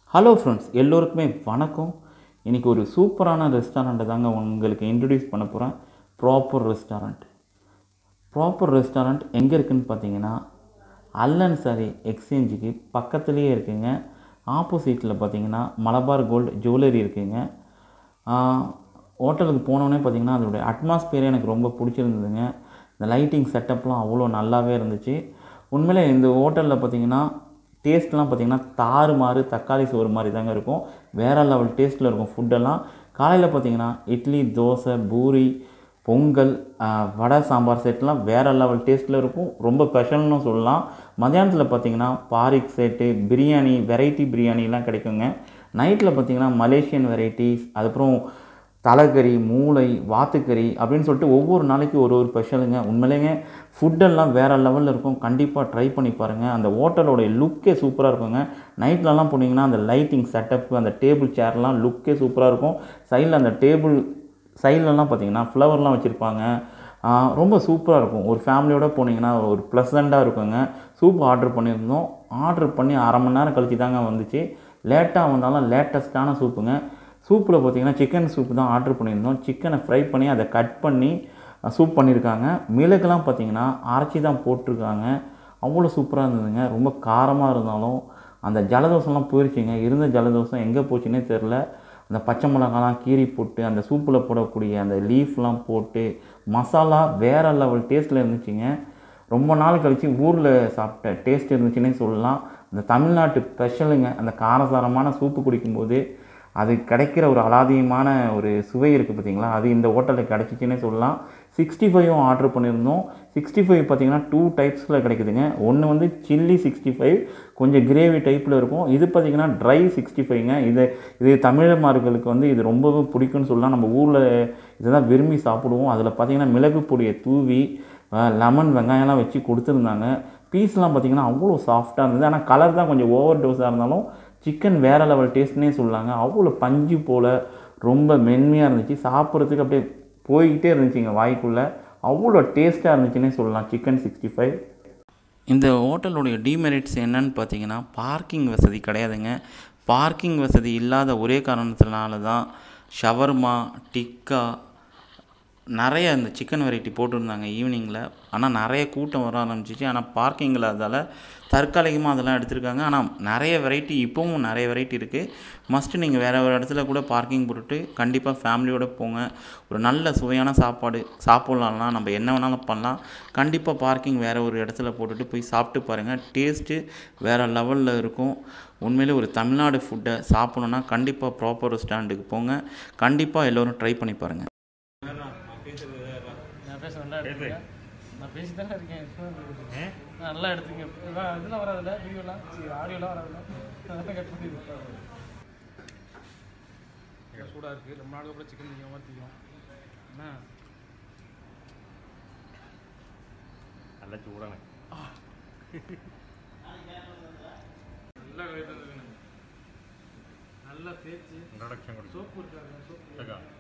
Hello friends எல்லோருக்குமே வணக்கம் இன்றைக்கி ஒரு சூப்பரான ரெஸ்டாரண்ட்டை தாங்க உங்களுக்கு இன்ட்ரடியூஸ் பண்ண போகிறேன் ப்ராப்பர் ரெஸ்டாரண்ட் ப்ராப்பர் ரெஸ்டாரண்ட் எங்கே இருக்குதுன்னு பார்த்தீங்கன்னா அல்லன் சாரி எக்ஸ்சேஞ்சுக்கு பக்கத்துலேயே இருக்குங்க ஆப்போசிட்டில் பார்த்தீங்கன்னா மலபார் கோல்டு ஜுவல்லரி இருக்குங்க ஹோட்டலுக்கு போனோடனே பார்த்தீங்கன்னா அதோடைய அட்மாஸ்பியரே எனக்கு ரொம்ப பிடிச்சிருந்ததுங்க இந்த லைட்டிங் செட்டப்லாம் அவ்வளோ நல்லாவே இருந்துச்சு உண்மையிலே இந்த ஹோட்டலில் பார்த்தீங்கன்னா டேஸ்ட்லாம் பார்த்தீங்கன்னா தாறு மாறு தக்காளி சோறு மாதிரி தாங்க இருக்கும் வேறு லெவல் டேஸ்ட்டில் இருக்கும் ஃபுட்டெல்லாம் காலையில் பார்த்தீங்கன்னா இட்லி தோசை பூரி பொங்கல் ஆஹ், வடை சாம்பார் செட்லாம் வேறு லெவல் டேஸ்ட்டில் இருக்கும் ரொம்ப ஸ்பெஷல்னு சொல்லலாம் மதியானத்தில் பார்த்தீங்கன்னா பாரிக் செட்டு பிரியாணி வெரைட்டி பிரியாணிலாம் கிடைக்குங்க நைட்டில் பார்த்தீங்கன்னா மலேசியன் வெரைட்டிஸ் அதுக்கப்புறம் தலைக்கறி மூளை வாத்துக்கறி அப்படின்னு சொல்லிட்டு ஒவ்வொரு நாளைக்கு ஒரு ஒரு ஸ்பெஷலுங்க உண்மையிலேங்க ஃபுட்டெல்லாம் வேறு லெவலில் இருக்கும் கண்டிப்பாக ட்ரை பண்ணி பாருங்கள் அந்த ஹோட்டலோடைய லுக்கே சூப்பராக இருக்குங்க நைட்லலாம் போனீங்கன்னா அந்த லைட்டிங் செட்டப் அந்த டேபிள் சேர்லாம் லுக்கே சூப்பராக இருக்கும் சைடில் அந்த டேபிள் சைட்லலாம் பார்த்தீங்கன்னா ஃப்ளவர்லாம் வச்சுருப்பாங்க ரொம்ப சூப்பராக இருக்கும் ஒரு ஃபேமிலியோட போனீங்கன்னா ஒரு ப்ளசண்ட்டாக இருக்குங்க சூப் ஆர்டர் பண்ணியிருந்தோம் ஆர்டர் பண்ணி அரை மணி நேரம் கழிச்சு தாங்க வந்துச்சு லேட்டாக வந்தாலும் லேட்டஸ்ட்டான சூப்புங்க சூப்பில் பார்த்தீங்கன்னா சிக்கன் சூப் தான் ஆர்டர் பண்ணியிருந்தோம் சிக்கனை ஃப்ரை பண்ணி அதை கட் பண்ணி சூப் பண்ணியிருக்காங்க மிளகுலாம் பார்த்தீங்கன்னா அரைச்சி தான் போட்டிருக்காங்க அவ்வளோ சூப்பராக இருந்ததுங்க ரொம்ப காரமாக இருந்தாலும் அந்த ஜலதோஷம்லாம் போயிருச்சுங்க இருந்த ஜலதோஷம் எங்கே போச்சுன்னே தெரில அந்த பச்சை மிளகாலாம் கீறி போட்டு அந்த சூப்பில் போடக்கூடிய அந்த லீஃப்லாம் போட்டு மசாலா வேறு லெவல் டேஸ்ட்டில் இருந்துச்சுங்க ரொம்ப நாள் கழித்து ஊரில் சாப்பிட்ட டேஸ்ட் இருந்துச்சுன்னே சொல்லலாம் அந்த தமிழ்நாட்டு ஸ்பெஷலுங்க அந்த காரசாரமான சூப்பு குடிக்கும்போது அது கிடைக்கிற ஒரு அலாதியமான ஒரு சுவை இருக்குது பார்த்தீங்களா அது இந்த ஹோட்டலில் கிடச்சிச்சின்னே சொல்லலாம் சிக்ஸ்டி ஃபைவும் ஆர்டர் பண்ணியிருந்தோம் சிக்ஸ்டி ஃபைவ் பார்த்தீங்கன்னா டூ டைப்ஸில் கிடைக்குதுங்க ஒன்று வந்து சில்லி சிக்ஸ்டி ஃபைவ் கொஞ்சம் கிரேவி டைப்பில் இருக்கும் இது பார்த்தீங்கன்னா ட்ரை சிக்ஸ்டி ஃபைவ்ங்க இது இது தமிழமார்களுக்கு வந்து இது ரொம்பவே பிடிக்கும்னு சொல்லலாம் நம்ம ஊரில் இதை தான் விரும்பி சாப்பிடுவோம் அதில் பார்த்தீங்கன்னா மிளகு பொடியை தூவி லெமன் வெங்காயம்லாம் வச்சு கொடுத்துருந்தாங்க பீஸ்லாம் பார்த்தீங்கன்னா அவ்வளோ சாஃப்டாக இருந்தது ஆனால் கலர் தான் கொஞ்சம் ஓவர் டோஸாக இருந்தாலும் சிக்கன் வேறு லெவல் டேஸ்ட்னே சொல்லாங்க அவ்வளோ பஞ்சு போல் ரொம்ப மென்மையாக இருந்துச்சு சாப்பிட்றதுக்கு அப்படியே போய்கிட்டே இருந்துச்சுங்க வாய்க்குள்ளே அவ்வளோ டேஸ்ட்டாக இருந்துச்சுன்னே சொல்லலாம் சிக்கன் சிக்ஸ்டி ஃபைவ் இந்த ஹோட்டலுடைய டிமெரிட்ஸ் என்னன்னு பார்த்தீங்கன்னா பார்க்கிங் வசதி கிடையாதுங்க பார்க்கிங் வசதி இல்லாத ஒரே காரணத்தினால தான் ஷவர்மா டிக்கா நிறைய இந்த சிக்கன் வெரைட்டி போட்டிருந்தாங்க ஈவினிங்கில் ஆனால் நிறைய கூட்டம் வர ஆரம்பிச்சிச்சு ஆனால் பார்க்கிங் இல்லாததால் தற்காலிகமாக அதெல்லாம் எடுத்திருக்காங்க ஆனால் நிறைய வெரைட்டி இப்போவும் நிறைய வெரைட்டி இருக்குது மஸ்ட்டு நீங்கள் வேறு ஒரு இடத்துல கூட பார்க்கிங் போட்டுட்டு கண்டிப்பாக ஃபேமிலியோடு போங்க ஒரு நல்ல சுவையான சாப்பாடு சாப்பிட்லாம்னா நம்ம என்ன வேணாலும் பண்ணலாம் கண்டிப்பாக பார்க்கிங் வேறு ஒரு இடத்துல போட்டுட்டு போய் சாப்பிட்டு பாருங்கள் டேஸ்ட்டு வேறு லெவலில் இருக்கும் உண்மையிலே ஒரு தமிழ்நாடு ஃபுட்டை சாப்பிடணுன்னா கண்டிப்பாக ப்ராப்பர் ஸ்டாண்டுக்கு போங்க கண்டிப்பாக எல்லோரும் ட்ரை பண்ணி பாருங்கள் நான் பேச நல்லா எடுத்துங்க நான் பேசி தானே இருக்கேன் இப்பதான் இருக்குது. நான் நல்லா எடுத்துங்க இதெல்லாம் இதெல்லாம் வராதுல்ல வீடியோலாம் சரி ஆடியோலாம் வராதுல்ல அதெல்லாம் கட் பண்ணிடுவேன் சூடாக இருக்குது ரொம்ப நாள் கூட சிக்கன் திங்கிற மாதிரி திங்கும் என்ன നല്ല ചൂടാണ് நல்லா வேணும் நல்லா தேய்ச்சி ഇൻട്രൊഡക്ഷൻ കൊടുത്തു சோப்பு இருக்காது சோப்பு കേൾക്കാം